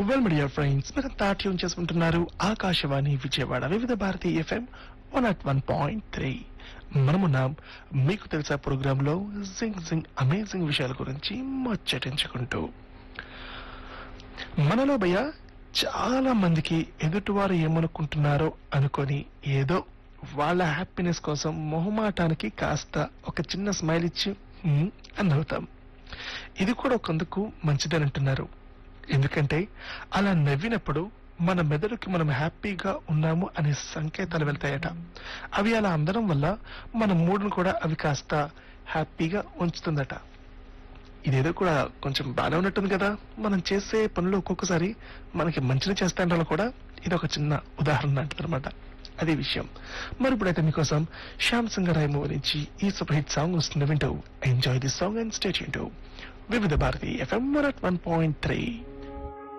well media friends మీరంతా tune చేసుకుంటున్నారు Akashvani Vijayawada Vividh Bharati FM one at one point three మనమున్నాం మీకు తెలుసా ప్రోగ్రామ్ లో జింగ్ జింగ్ అమేజింగ్ విషయాల గురించి ముచ్చటించుకుంటూ మనలో భయ చాలా మందికి ఎదుటివారు ఏమనుకుంటున్నారో అనుకొని ఏదో వాళ్ళ హ్యాపీనెస్ కోసం మొహమాటానికి కాస్త ఒక చిన్న స్మైల్ ఇచ్చి "హ్మ్" అని నవ్వుతాం ఇది కూడా ఒకందుకు మంచిదని అంటున్నారు ఎందుకంటే అలా నవ్వినప్పుడు మన మెదడుకి మనం హ్యాపీగా ఉన్నాము అనే సంకేతాలు వెళ్తాయట అవి అలా అందడం వల్ల మన మూడును కూడా అవి కాస్త హ్యాపీగా ఉంచుతుందట ఇదేదో కూడా కొంచెం బాగానే ఉన్నట్టుంది కదా మనం చేసే పనులు ఒక్కొక్కసారి మనకి మంచిని చేస్తాంటాలో కూడా ఇది ఒక చిన్న ఉదాహరణ లాంటిది అనమాట అదే విషయం మరి ఇప్పుడైతే మీకోసం శ్యామ్ సింగరాయ్ మూవీ నుంచి ఈ సూపర్ హిట్ సాంగ్ వస్తుంది వింటూ enjoy the song and state Vividh Bharati FM one point three